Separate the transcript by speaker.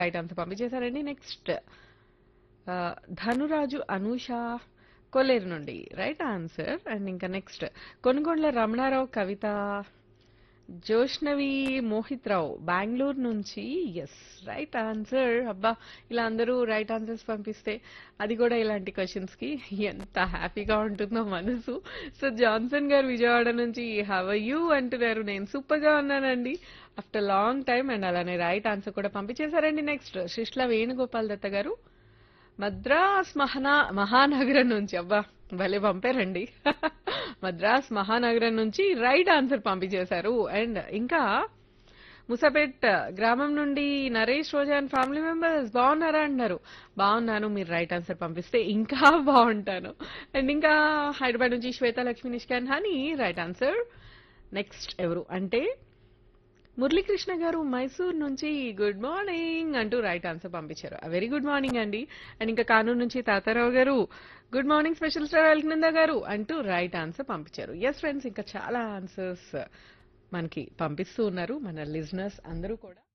Speaker 1: right answer పంపించేశారండి next Dhanuraju Anusha Kolleru నుండి right answer and ఇంకా నెక్స్ట్ కొనుగోళ్ల రమణారావు కవిత జోష్నవి మోహిత్ రావు బెంగళూరు నుంచి ఎస్ రైట్ ఆన్సర్ అబ్బా ఇలా అందరూ రైట్ ఆన్సర్స్ పంపిస్తే అది కూడా ఇలాంటి క్వశ్చన్స్ కి ఎంత హ్యాపీగా ఉంటుందో మనసు సో జాన్సన్ గారు విజయవాడ నుంచి హవ్ యూ అంటున్నారు నేను సూపర్ గా ఉన్నానండి ఆఫ్టర్ లాంగ్ టైం అండ్ అలానే రైట్ ఆన్సర్ కూడా పంపించేశారండి నెక్స్ట్ శిష్ల వేణుగోపాల్ దత్త గారు మద్రాస్ మహానా మహానగరం నుంచి అబ్బా భలే పంపారండి మద్రాస్ మహానగరం నుంచి రైట్ ఆన్సర్ పంపించేశారు అండ్ ఇంకా ముసాపేట్ గ్రామం నుండి Naresh Roja and family members బాగున్నారా అంటున్నారు బాగున్నాను మీరు రైట్ ఆన్సర్ పంపిస్తే ఇంకా బాగుంటాను అండ్ ఇంకా హైదరాబాద్ నుంచి శ్వేత లక్ష్మి నిష్కాన్ హనీ రైట్ ఆన్సర్ నెక్స్ట్ ఎవరు అంటే మురళీకృష్ణ గారు మైసూర్ నుంచి గుడ్ మార్నింగ్ అంటూ రైట్ ఆన్సర్ పంపించారు వెరీ గుడ్ మార్నింగ్ అండి అండ్ ఇంకా కానూరు నుంచి Tatarao garu good morning special star Alakananda garu అంటూ రైట్ ఆన్సర్ పంపించారు ఎస్ ఫ్రెండ్స్ ఇంకా చాలా ఆన్సర్స్ మనకి పంపిస్తూ ఉన్నారు మన లిజనర్స్ అందరూ కూడా